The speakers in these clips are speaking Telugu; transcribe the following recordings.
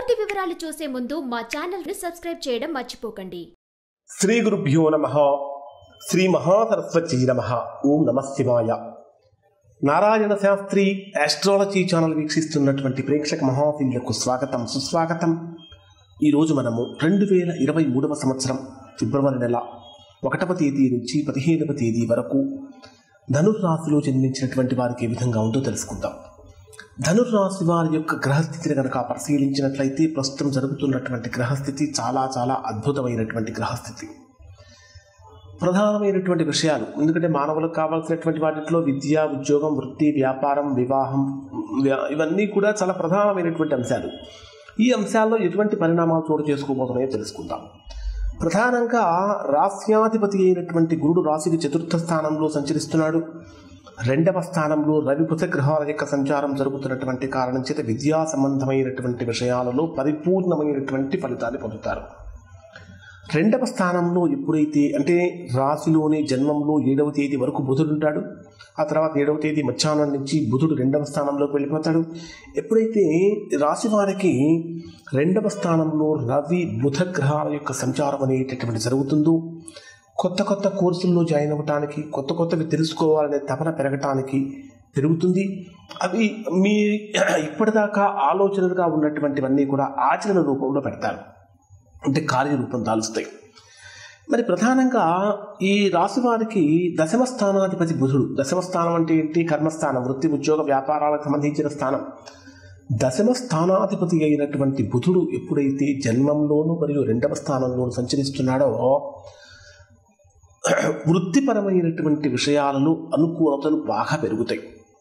పూర్తి వివరాలు చూసే ముందు మా ఛానల్ ని సబ్స్క్రైబ్ చేయడం మర్చిపోకండి శ్రీ గురుభ్యో నమ శ్రీ మహాసరస్వతీ నమ ఓం నమ శివాయ నారాయణ శాస్త్రి ఆస్ట్రాలజీ ఛానల్ వీక్షిస్తున్నటువంటి ప్రేక్షక మహాశీలకు స్వాగతం సుస్వాగతం ఈరోజు మనము రెండు వేల ఇరవై మూడవ సంవత్సరం ఫిబ్రవరి నెల ఒకటవ తేదీ నుంచి పదిహేనవ తేదీ వరకు ధనుర్రాశిలో జన్మించినటువంటి వారికి ఏ విధంగా ఉందో తెలుసుకుందాం ధనుర్రాశి వారి యొక్క గ్రహస్థితిని కనుక పరిశీలించినట్లయితే ప్రస్తుతం జరుగుతున్నటువంటి గ్రహస్థితి చాలా చాలా అద్భుతమైనటువంటి గ్రహస్థితి ప్రధానమైనటువంటి విషయాలు ఎందుకంటే మానవులకు కావాల్సినటువంటి వాటిలో విద్య ఉద్యోగం వృత్తి వ్యాపారం వివాహం వ్య- ఇవన్నీ కూడా చాలా ప్రధానమైనటువంటి అంశాలు ఈ అంశాల్లో ఎటువంటి పరిణామాలు చోటు చేసుకోబోతున్నాయో తెలుసుకుందాం ప్రధానంగా రాస్యాధిపతి అయినటువంటి గురుడు రాశికి చతుర్థ స్థానంలో సంచరిస్తున్నాడు రెండవ స్థానంలో రవి బుధ గ్రహాల యొక్క సంచారం జరుగుతున్నటువంటి కారణం చేత విద్యా సంబంధమైనటువంటి విషయాలలో పరిపూర్ణమైనటువంటి ఫలితాన్ని పొందుతారు రెండవ స్థానంలో ఎప్పుడైతే అంటే రాశిలోని జన్మంలో ఏడవ తేదీ వరకు బుధుడు ఉంటాడు ఆ తర్వాత ఏడవ తేదీ మధ్యాహ్నం నుంచి బుధుడు రెండవ స్థానంలోకి వెళ్ళిపోతాడు ఎప్పుడైతే రాశి వారికి రెండవ స్థానంలో రవి బుధ గ్రహాల యొక్క సంచారం అనేటటువంటి జరుగుతుందో కొత్త కొత్త కోర్సుల్లో జాయిన్ అవ్వటానికి కొత్త కొత్తవి తెలుసుకోవాలనే తపన పెరగటానికి పెరుగుతుంది అవి మీ ఇప్పటిదాకా ఆలోచనలుగా ఉన్నటువంటివన్నీ కూడా ఆచరణ రూపంలో పెడతారు అంటే కార్యరూపం దాలుస్తాయి మరి ప్రధానంగా ఈ రాశి వారికి దశమ స్థానాధిపతి బుధుడు దశమ స్థానం అంటే ఏంటి కర్మస్థానం వృత్తి ఉద్యోగ వ్యాపారాలకు సంబంధించిన స్థానం దశమ స్థానాధిపతి అయినటువంటి బుధుడు ఎప్పుడైతే జన్మంలోను మరియు రెండవ స్థానంలోను సంచరిస్తున్నాడో వృత్తిపరమైనటువంటి విషయాలలో అనుకూలతలు బాగా పెరుగుతాయి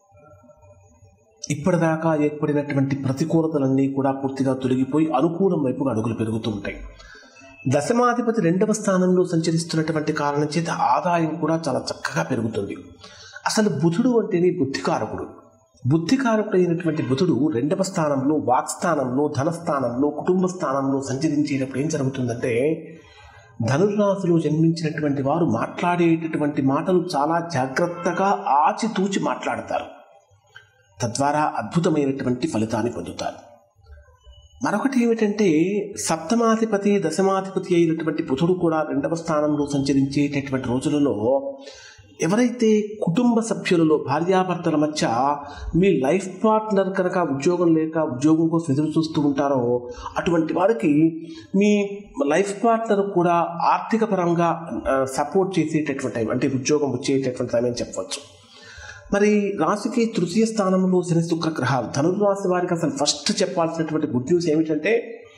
ఇప్పటిదాకా ఏర్పడినటువంటి ప్రతికూలతలన్నీ కూడా పూర్తిగా తొలగిపోయి అనుకూలం వైపుగా అడుగులు పెరుగుతూ ఉంటాయి దశమాధిపతి రెండవ స్థానంలో సంచరిస్తున్నటువంటి కారణం చేత ఆదాయం కూడా చాలా చక్కగా పెరుగుతుంది అసలు బుధుడు అంటేనే బుద్ధికారకుడు బుద్ధికారకుడు అయినటువంటి బుధుడు రెండవ స్థానంలో వాక్స్థానంలో ధనస్థానంలో కుటుంబ స్థానంలో సంచరించేటప్పుడు ఏం జరుగుతుందంటే ధనుర్రాశిలో జన్మించినటువంటి వారు మాట్లాడేటటువంటి మాటలు చాలా జాగ్రత్తగా ఆచితూచి మాట్లాడతారు తద్వారా అద్భుతమైనటువంటి ఫలితాన్ని పొందుతారు మరొకటి ఏమిటంటే సప్తమాధిపతి దశమాధిపతి అయినటువంటి బుధుడు కూడా రెండవ స్థానంలో సంచరించేటటువంటి రోజులలో ఎవరైతే కుటుంబ సభ్యులలో భార్యాభర్తల మధ్య మీ లైఫ్ పార్ట్నర్ కనుక ఉద్యోగం లేక ఉద్యోగం కోసం ఎదురు చూస్తూ ఉంటారో అటువంటి వారికి మీ లైఫ్ పార్ట్నర్ కూడా ఆర్థిక పరంగా సపోర్ట్ చేసేటటువంటి టైం అంటే ఉద్యోగం వచ్చేటటువంటి టైం అని చెప్పవచ్చు మరి రాశికి తృతీయ స్థానంలో శని శుక్ర గ్రహాలు ధనుర్రాశి వారికి అసలు ఫస్ట్ చెప్పాల్సినటువంటి గుడ్ న్యూస్ ఏమిటంటే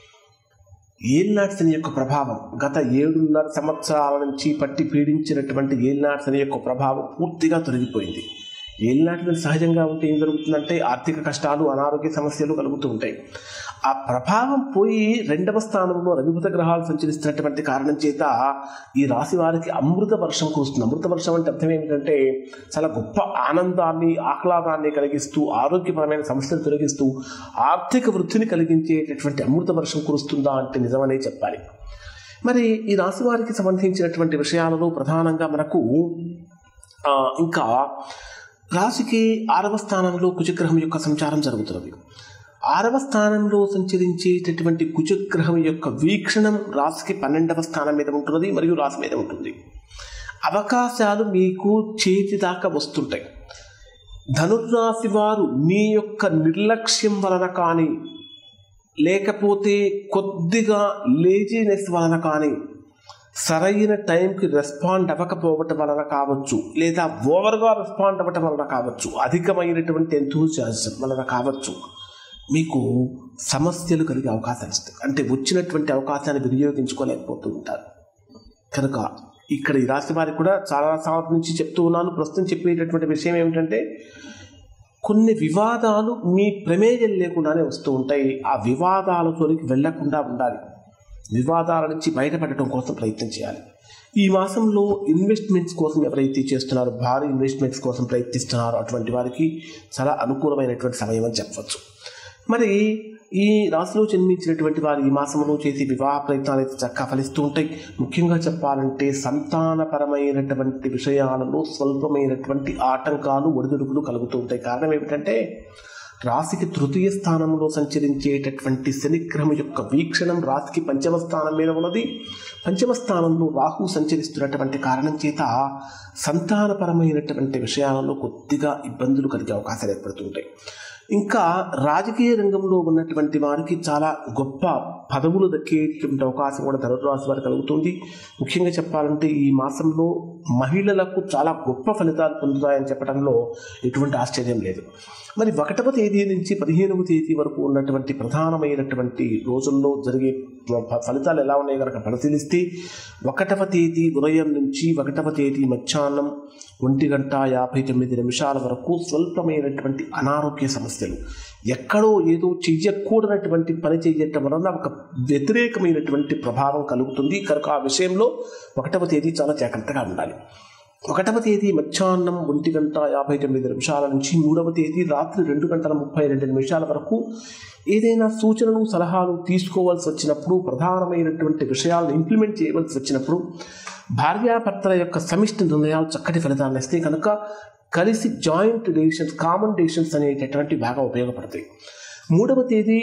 ఏల్నాటి శని యొక్క ప్రభావం గత ఏడున్నర సంవత్సరాల నుంచి పట్టి పీడించినటువంటి ఏల్నాటి శని యొక్క ప్రభావం పూర్తిగా తొలగిపోయింది ఏలినాటి శని సహజంగా ఉంటే ఏం జరుగుతుందంటే ఆర్థిక కష్టాలు అనారోగ్య సమస్యలు కలుగుతూ ఉంటాయి ఆ ప్రభావం పోయి రెండవ స్థానంలో రవిభుత గ్రహాలు సంచరిస్తున్నటువంటి కారణం చేత ఈ రాశి వారికి అమృత వర్షం కురుస్తుంది అమృత వర్షం అంటే అర్థం ఏమిటంటే చాలా గొప్ప ఆనందాన్ని ఆహ్లాదాన్ని కలిగిస్తూ ఆరోగ్యపరమైన సమస్యలు తొలగిస్తూ ఆర్థిక వృద్ధిని కలిగించేటటువంటి అమృత వర్షం కురుస్తుందా అంటే నిజమనే చెప్పాలి మరి ఈ రాశి వారికి సంబంధించినటువంటి విషయాలలో ప్రధానంగా మనకు ఆ, ఇంకా రాశికి ఆరవ స్థానంలో కుజగ్రహం యొక్క సంచారం జరుగుతున్నది ఆరవ స్థానంలో సంచరించేటటువంటి కుజగ్రహం యొక్క వీక్షణం రాశికి పన్నెండవ స్థానం మీద ఉంటున్నది మరియు రాశి మీద ఉంటుంది అవకాశాలు మీకు చేతి దాకా వస్తుంటాయి ధనుర్రాశి వారు మీ యొక్క నిర్లక్ష్యం వలన కానీ లేకపోతే కొద్దిగా లేజీనెస్ వలన కానీ సరైన టైంకి రెస్పాండ్ అవ్వకపోవటం వలన కావచ్చు లేదా ఓవర్గా రెస్పాండ్ అవ్వటం వలన కావచ్చు అధికమైనటువంటి ఎంతూజియాజం వలన కావచ్చు మీకు సమస్యలు కలిగే అవకాశాలు ఇస్తాయి అంటే వచ్చినటువంటి అవకాశాన్ని వినియోగించుకోలేకపోతూ ఉంటారు కనుక ఇక్కడ ఈ రాశి వారికి కూడా చాలా సంవత్సరం నుంచి చెప్తూ ఉన్నాను ప్రస్తుతం చెప్పేటటువంటి విషయం ఏమిటంటే కొన్ని వివాదాలు మీ ప్రమేయం లేకుండానే వస్తూ ఉంటాయి ఆ వివాదాలతోనికి వెళ్లకుండా ఉండాలి వివాదాల నుంచి బయటపడటం కోసం ప్రయత్నం చేయాలి ఈ మాసంలో ఇన్వెస్ట్మెంట్స్ కోసం ఎవరైతే చేస్తున్నారో భారీ ఇన్వెస్ట్మెంట్స్ కోసం ప్రయత్నిస్తున్నారో అటువంటి వారికి చాలా అనుకూలమైనటువంటి సమయం అని చెప్పవచ్చు మరి ఈ రాశిలో జన్మించినటువంటి వారు ఈ మాసంలో చేసే వివాహ ప్రయత్నాలు అయితే చక్కగా ఫలిస్తూ ఉంటాయి ముఖ్యంగా చెప్పాలంటే సంతానపరమైనటువంటి విషయాలలో స్వల్పమైనటువంటి ఆటంకాలు ఒడిదుడుకులు కలుగుతూ ఉంటాయి కారణం ఏమిటంటే రాశికి తృతీయ స్థానంలో సంచరించేటటువంటి శనిగ్రహం యొక్క వీక్షణం రాశికి పంచమ స్థానం మీద ఉన్నది పంచమ స్థానంలో రాహు సంచరిస్తున్నటువంటి కారణం చేత సంతానపరమైనటువంటి విషయాలలో కొద్దిగా ఇబ్బందులు కలిగే అవకాశాలు ఏర్పడుతుంటాయి ఇంకా రాజకీయ రంగంలో ఉన్నటువంటి వారికి చాలా గొప్ప పదవులు దక్కేటువంటి అవకాశం కూడా ధనురాశి వారికి కలుగుతుంది ముఖ్యంగా చెప్పాలంటే ఈ మాసంలో మహిళలకు చాలా గొప్ప ఫలితాలు పొందుతాయని చెప్పడంలో ఎటువంటి ఆశ్చర్యం లేదు మరి ఒకటవ తేదీ నుంచి పదిహేనవ తేదీ వరకు ఉన్నటువంటి ప్రధానమైనటువంటి రోజుల్లో జరిగే ఫ- ఫలితాలు ఎలా ఉన్నాయి కనుక పరిశీలిస్తే ఒకటవ తేదీ ఉదయం నుంచి ఒకటవ తేదీ మధ్యాహ్నం ఒంటి గంట యాభై తొమ్మిది నిమిషాల వరకు స్వల్పమైనటువంటి అనారోగ్య సమస్యలు ఎక్కడో ఏదో చెయ్యకూడనటువంటి పని చేయటం వలన ఒక వ్యతిరేకమైనటువంటి ప్రభావం కలుగుతుంది కనుక ఆ విషయంలో ఒకటవ తేదీ చాలా జాగ్రత్తగా ఉండాలి ఒకటవ తేదీ మధ్యాహ్నం ఒంటి గంట యాభై తొమ్మిది నిమిషాల నుంచి మూడవ తేదీ రాత్రి రెండు గంటల ముప్పై రెండు నిమిషాల వరకు ఏదైనా సూచనలు సలహాలు తీసుకోవాల్సి వచ్చినప్పుడు ప్రధానమైనటువంటి విషయాలను ఇంప్లిమెంట్ చేయవలసి వచ్చినప్పుడు భార్యాభర్తల యొక్క సమిష్టి నిర్ణయాలు చక్కటి ఫలితాలను ఇస్తే కనుక కలిసి జాయింట్ డెసిషన్స్ కామన్ డెసిషన్స్ అనేటటువంటి బాగా ఉపయోగపడతాయి మూడవ తేదీ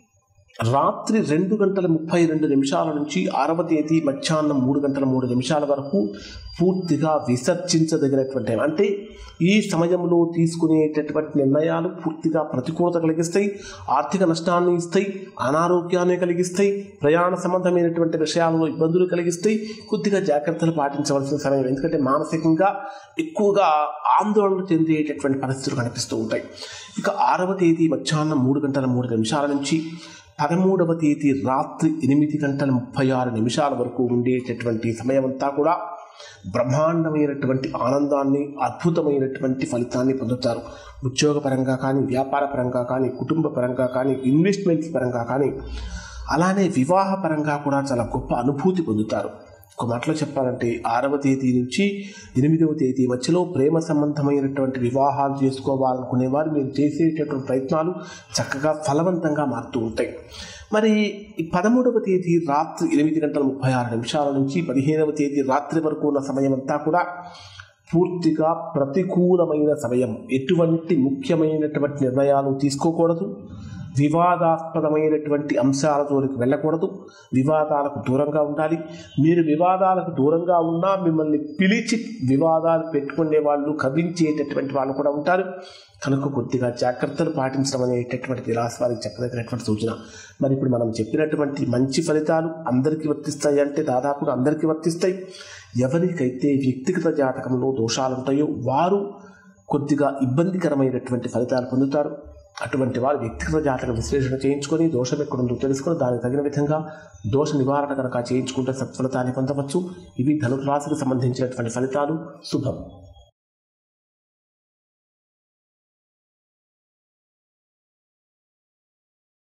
రాత్రి రెండు గంటల ముప్పై రెండు నిమిషాల నుంచి ఆరవ తేదీ మధ్యాహ్నం మూడు గంటల మూడు నిమిషాల వరకు పూర్తిగా విసర్జించదగినటువంటి అంటే ఈ సమయంలో తీసుకునేటటువంటి నిర్ణయాలు పూర్తిగా ప్రతికూలత కలిగిస్తాయి ఆర్థిక నష్టాన్ని ఇస్తాయి అనారోగ్యాన్ని కలిగిస్తాయి ప్రయాణ సంబంధమైనటువంటి విషయాలలో ఇబ్బందులు కలిగిస్తాయి కొద్దిగా జాగ్రత్తలు పాటించవలసిన సమయం ఎందుకంటే మానసికంగా ఎక్కువగా ఆందోళన చెందేటటువంటి పరిస్థితులు కనిపిస్తూ ఉంటాయి ఇక ఆరవ తేదీ మధ్యాహ్నం మూడు గంటల మూడు నిమిషాల నుంచి పదమూడవ తేదీ రాత్రి ఎనిమిది గంటల ముప్పై ఆరు నిమిషాల వరకు ఉండేటటువంటి సమయం అంతా కూడా బ్రహ్మాండమైనటువంటి ఆనందాన్ని అద్భుతమైనటువంటి ఫలితాన్ని పొందుతారు ఉద్యోగపరంగా కానీ వ్యాపార పరంగా కానీ కుటుంబ పరంగా కానీ ఇన్వెస్ట్మెంట్స్ పరంగా కానీ అలానే వివాహ పరంగా కూడా చాలా గొప్ప అనుభూతి పొందుతారు ఒక మాటలో చెప్పాలంటే ఆరవ తేదీ నుంచి ఎనిమిదవ తేదీ మధ్యలో ప్రేమ సంబంధమైనటువంటి వివాహాలు చేసుకోవాలనుకునే వారు మీరు చేసేటటువంటి ప్రయత్నాలు చక్కగా ఫలవంతంగా మారుతూ ఉంటాయి మరి ఈ పదమూడవ తేదీ రాత్రి ఎనిమిది గంటల ముప్పై ఆరు నిమిషాల నుంచి పదిహేనవ తేదీ రాత్రి వరకు ఉన్న సమయం అంతా కూడా పూర్తిగా ప్రతికూలమైన సమయం ఎటువంటి ముఖ్యమైనటువంటి నిర్ణయాలు తీసుకోకూడదు వివాదాస్పదమైనటువంటి అంశాల జోలికి వెళ్ళకూడదు వివాదాలకు దూరంగా ఉండాలి మీరు వివాదాలకు దూరంగా ఉన్నా మిమ్మల్ని పిలిచి వివాదాలు పెట్టుకునే వాళ్ళు కవించేటటువంటి వాళ్ళు కూడా ఉంటారు కనుక కొద్దిగా జాగ్రత్తలు పాటించడం అనేటటువంటి రాశి వారికి చెప్పదగినటువంటి సూచన మరి ఇప్పుడు మనం చెప్పినటువంటి మంచి ఫలితాలు అందరికీ వర్తిస్తాయి అంటే దాదాపుగా అందరికీ వర్తిస్తాయి ఎవరికైతే వ్యక్తిగత జాతకంలో దోషాలు ఉంటాయో వారు కొద్దిగా ఇబ్బందికరమైనటువంటి ఫలితాలు పొందుతారు అటువంటి వారు వ్యక్తిగత జాతక విశ్లేషణ చేయించుకొని దోషం ఎక్కడుందో తెలుసుకొని దానికి తగిన విధంగా దోష నివారణ కనుక చేయించుకుంటే సత్ఫలితాన్ని పొందవచ్చు ఇవి ధనురాశికి సంబంధించినటువంటి ఫలితాలు శుభం